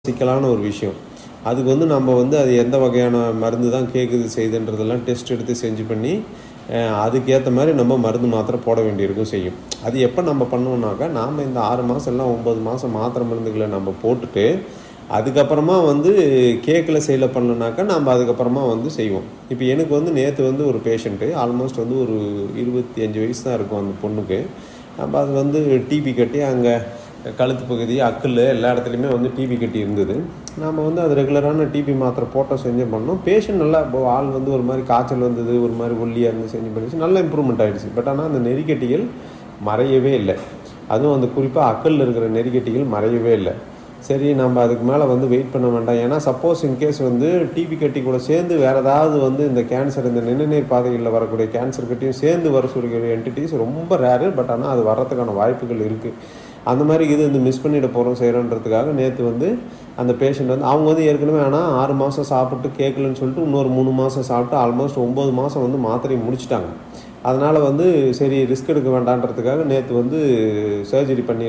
சிக்கலான ஒரு விஷயம் அதுக்கு வந்து நம்ம வந்து அது எந்த வகையான மருந்து தான் கேட்குது செய்யுதுன்றதெல்லாம் டெஸ்ட் எடுத்து செஞ்சு பண்ணி அஹ், அதுக்கேற்ற மாதிரி நம்ம மருந்து மாத்திரை போட வேண்டியிருக்கும் செய்யும் அது எப்போ நம்ம பண்ணோம்னாக்கா நாம் இந்த ஆறு மாதம் எல்லாம் ஒம்பது மாதம் மாத்திரை மருந்துகளை நம்ம போட்டுட்டு அதுக்கப்புறமா வந்து கேக்கில் செயல பண்ணலனாக்கா நம்ம அதுக்கப்புறமா வந்து செய்வோம் இப்போ எனக்கு வந்து நேற்று வந்து ஒரு பேஷண்ட்டு ஆல்மோஸ்ட் வந்து ஒரு இருபத்தி அஞ்சு வயசு தான் இருக்கும் அந்த பொண்ணுக்கு நம்ம அது வந்து டிபி கட்டி அங்கே கழுத்து பகுதி அக்கில் எல்லா இடத்துலையுமே வந்து டிபி கட்டி இருந்தது நாம் வந்து அது ரெகுலரான டிபி மாத்திரை போட்டோம் செஞ்சு பண்ணோம் பேஷண்ட் நல்லா இப்போ ஆள் வந்து ஒரு மாதிரி காய்ச்சல் வந்தது ஒரு மாதிரி ஒல்லியாக இருந்து செஞ்சு பண்ணிச்சு நல்லா இம்ப்ரூவ்மெண்ட் ஆகிடுச்சு பட் ஆனால் அந்த நெறிக்கட்டிகள் மறையவே இல்லை அதுவும் அந்த குறிப்பாக அக்கல்ல இருக்கிற நெறிக்கட்டிகள் மறையவே இல்லை சரி நம்ம அதுக்கு மேலே வந்து வெயிட் பண்ண வேண்டாம் ஏன்னா சப்போஸ் இன்கேஸ் வந்து டிபி கட்டி கூட சேர்ந்து வேறு ஏதாவது வந்து இந்த கேன்சர் இந்த நிணநீர் பாதைகளில் வரக்கூடிய கேன்சர் கட்டியும் சேர்ந்து வர சொல்லக்கூடிய என்டிட்டிஸ் ரொம்ப ரேரு பட் ஆனால் அது வர்றதுக்கான வாய்ப்புகள் இருக்குது அந்த மாதிரி இது வந்து மிஸ் பண்ணிட போகிறோம் செய்கிறோன்றதுக்காக நேற்று வந்து அந்த பேஷண்ட் வந்து அவங்க வந்து ஏற்கனவே ஆனால் ஆறு மாதம் சாப்பிட்டு கேட்கலன்னு சொல்லிட்டு இன்னொரு மூணு மாதம் சாப்பிட்டு ஆல்மோஸ்ட் ஒம்பது மாதம் வந்து மாத்திரையை முடிச்சிட்டாங்க அதனால் வந்து சரி ரிஸ்க் எடுக்க வேண்டான்றதுக்காக நேற்று வந்து சர்ஜரி பண்ணி